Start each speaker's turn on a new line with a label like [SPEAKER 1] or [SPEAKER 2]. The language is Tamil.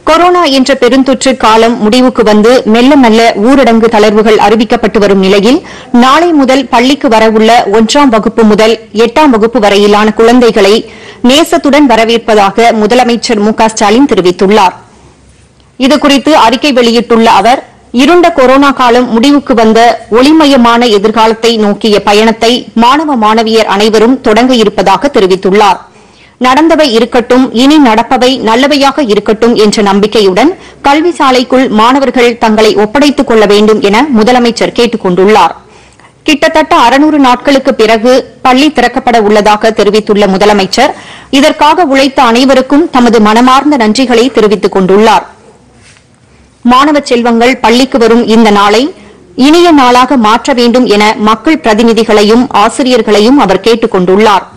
[SPEAKER 1] கொரோனா என்ற பெருந்தொற்று காலம் முடிவுக்கு வந்து மெல்ல மெல்ல ஊரடங்கு தளர்வுகள் அறிவிக்கப்பட்டு வரும் நிலையில் நாளை முதல் பள்ளிக்கு வரவுள்ள ஒன்றாம் வகுப்பு முதல் எட்டாம் வகுப்பு வரையிலான குழந்தைகளை நேசத்துடன் வரவேற்பதாக முதலமைச்சர் மு க ஸ்டாலின் தெரிவித்துள்ளார் இதுகுறித்து அறிக்கை வெளியிட்டுள்ள அவர் இருண்ட கொரோனா காலம் முடிவுக்கு வந்த ஒளிமயமான எதிர்காலத்தை நோக்கிய பயணத்தை மாணவ மாணவியர் அனைவரும் தொடங்க இருப்பதாக தெரிவித்துள்ளார் நடந்தவை இருக்கட்டும் இனி நடப்பவை நல்லவையாக இருக்கட்டும் என்ற நம்பிக்கையுடன் கல்வி சாலைக்குள் மாணவர்கள் தங்களை ஒப்படைத்துக் கொள்ள வேண்டும் என முதலமைச்சர் கேட்டுக் கொண்டுள்ளார் கிட்டத்தட்ட அறுநூறு நாட்களுக்கு பிறகு பள்ளி திறக்கப்பட உள்ளதாக தெரிவித்துள்ள முதலமைச்சர் இதற்காக உழைத்த அனைவருக்கும் தமது மனமார்ந்த நன்றிகளை தெரிவித்துக் கொண்டுள்ளார் மாணவ செல்வங்கள் பள்ளிக்கு வரும் இந்த நாளை இனிய நாளாக மாற்ற வேண்டும் என மக்கள் பிரதிநிதிகளையும் ஆசிரியர்களையும் அவர் கேட்டுக் கொண்டுள்ளார்